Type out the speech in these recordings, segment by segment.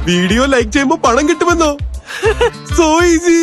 video like ചെയ്യുമ്പോ പണം കിട്ടുമെന്നോ so easy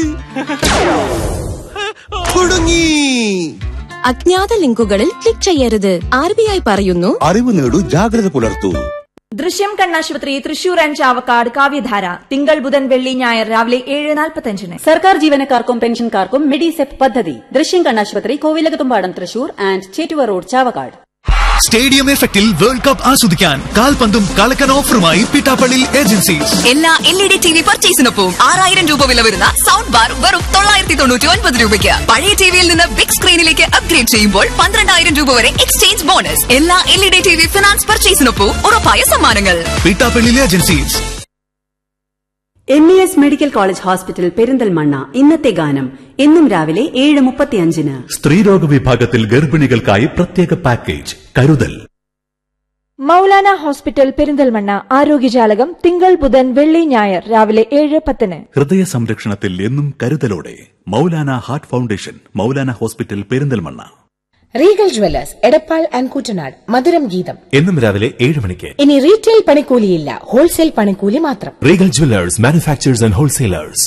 കുടുങ്ങി അജ്ഞാത ലിങ്കുകളിൽ ക്ലിക്ക് ചെയ്യരുത് ആർ ബി ഐ പറയുന്നു അറിവ് നേടൂ ജാഗ്രത പുലർത്തൂ ദൃശ്യം കണ്ണാശുപത്രി തൃശൂർ ആൻഡ് ചാവക്കാട് കാവ്യധാര തിങ്കൾ ബുധൻ വെള്ളി ഞായർ രാവിലെ ഏഴ് നാൽപ്പത്തഞ്ചിന് സർക്കാർ ജീവനക്കാർക്കും പെൻഷൻകാർക്കും മെഡിസെപ് പദ്ധതി ദൃശ്യം കണ്ണാശുപത്രി Kovilakathumpadam Thrissur and Chettuva road Chavakkad stadium എഫക്റ്റിൽ വേൾഡ് കപ്പ് ആസ്വദിക്കാൻ കാൽപന്തും കളക്കൻ ഓഫറുമായി പിട്ടാപ്പള്ളി ഏജൻസീസ് എല്ലാ L E D T V പർച്ചേസിനൊപ്പം ആറായിരം രൂപ വില വരുന്ന സൗണ്ട് ബാർ വെറും തൊള്ളായിരത്തി തൊണ്ണൂറ്റി ഒൻപത് രൂപയ്ക്ക് പഴയ ടിവിയിൽ നിന്ന് ബിഗ് സ്ക്രീനിലേക്ക് അപ്ഗ്രേഡ് ചെയ്യുമ്പോൾ പന്ത്രണ്ടായിരം രൂപ വരെ എക്സ്ചേഞ്ച് ബോണസ് എല്ലാ L E D T V finance പർച്ചേസിനൊപ്പം ഉറപ്പായ സമ്മാനങ്ങൾ Pittappilly agencies M E S medical college hospital Perinthalmanna ഇന്നത്തെ ഗാനം എന്നും രാവിലെ ഏഴ് മുപ്പത്തിയഞ്ചിന് സ്ത്രീരോഗ വിഭാഗത്തിൽ ഗർഭിണികൾക്കായി പ്രത്യേക പാക്കേജ് കരുതൽ മൗലാന ഹോസ്പിറ്റൽ പെരിന്തൽമണ്ണ ആരോഗ്യജാലകം തിങ്കൾ ബുധൻ വെള്ളി ഞായർ രാവിലെ ഏഴ് പത്തിന് ഹൃദയ സംരക്ഷണത്തിൽ എന്നും കരുതലോടെ Moulana heart foundation Moulana hospital Perinthalmanna Regal jewellers Edappal and Kuttanad മധുരം ഗീതം എന്നും രാവിലെ ഏഴ് മണിക്ക് ഇനി റീറ്റെയിൽ പണിക്കൂലിയില്ല ഹോൾസെയിൽ പണിക്കൂലി മാത്രം Regal jewellers manufacturers and wholesalers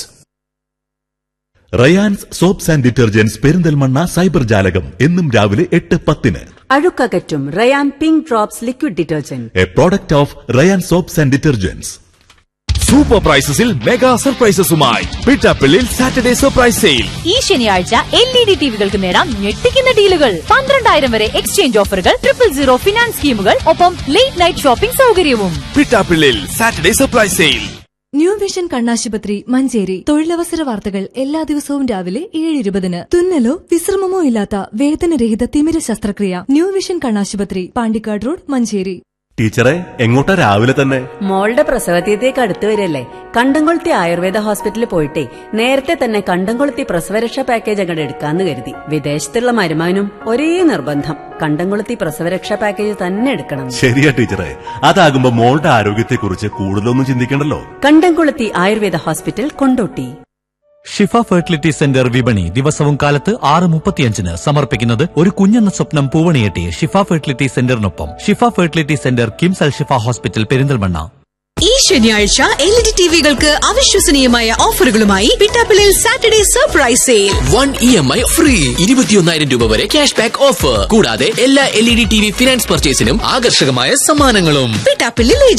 Rayans soaps and detergents Perinthalmanna cyber ജാലകം എന്നും രാവിലെ എട്ട് പത്തിന് അഴുക്കകറ്റും Rayan pink drops liquid detergent a product of Rayan soaps and detergents super പ്രൈസസിൽ മെഗാ സർപ്രൈസസുമായി പിട്ടാപ്പിള്ളിൽ സാറ്റർഡേ സർപ്രൈസ് സെയിൽ ഈ ശനിയാഴ്ച എൽ ഇ ഡി ടിവികൾക്ക് നേടാം ഞെട്ടിക്കുന്ന ഡീലുകൾ പന്ത്രണ്ടായിരം വരെ എക്സ്ചേഞ്ച് ഓഫറുകൾ ട്രിപ്പിൾ സീറോ ഫിനാൻസ് സ്കീമുകൾ ഒപ്പം ലേറ്റ് നൈറ്റ് ഷോപ്പിംഗ് സൗകര്യവും പിട്ടാപ്പിള്ളിൽ Saturday surprise sale new vision കണ്ണാശുപത്രി മഞ്ചേരി തൊഴിലവസര വാർത്തകൾ എല്ലാ ദിവസവും രാവിലെ ഏഴ് ഇരുപതിന് തുന്നലോ വിശ്രമമോ ഇല്ലാത്ത വേദനരഹിത തിമിര ശസ്ത്രക്രിയ ന്യൂ വിഷൻ കണ്ണാശുപത്രി പാണ്ടിക്കാട് റോഡ് മഞ്ചേരി ടീച്ചറെ എങ്ങോട്ടാ രാവിലെ തന്നെ മോളുടെ പ്രസവതീയത്തേക്ക് അടുത്ത് വരല്ലേ കണ്ടംകൊളുത്തി ആയുർവേദ ഹോസ്പിറ്റലിൽ പോയിട്ടേ നേരത്തെ തന്നെ കണ്ടംകൊളുത്തി പ്രസവരക്ഷാ പാക്കേജ് അങ്ങോട്ട് എടുക്കാന്ന് കരുതി വിദേശത്തുള്ള മരുമാനും ഒരേ നിർബന്ധം കണ്ടംകൊളുത്തി പ്രസവരക്ഷാ പാക്കേജ് തന്നെ എടുക്കണം ശരിയാ ടീച്ചറെ അതാകുമ്പോ മോളുടെ ആരോഗ്യത്തെക്കുറിച്ച് കൂടുതലൊന്നും ചിന്തിക്കണ്ടല്ലോ Kandamkoluthi ayurveda hospital Kondotty Shifa fertility centre വിപണി ദിവസവും കാലത്ത് ആറ് മുപ്പത്തിയഞ്ചിന് സമർപ്പിക്കുന്നത് ഒരു കുഞ്ഞെന്ന സ്വപ്നം പൂവണിയെട്ടി ഷിഫ ഫെർട്ടിലിറ്റി സെന്ററിനൊപ്പം Shifa fertility centre KIMS Al Shifa hospital Perinthalmanna ഈ ശനിയാഴ്ച എൽ ഇ ഡി ടിവികൾക്ക് അവിശ്വസനീയമായ ഓഫറുകളുമായി പിട്ടാപ്പിള്ളിൽ Saturday surprise sale one E M I free ഇരുപത്തിയൊന്നായിരം രൂപ വരെ ക്യാഷ് ബാക്ക് ഓഫർ കൂടാതെ എല്ലാ L E D T V finance പർച്ചേസിനും ആകർഷകമായ സമ്മാനങ്ങളും പിട്ടാപ്പിള്ളിൽ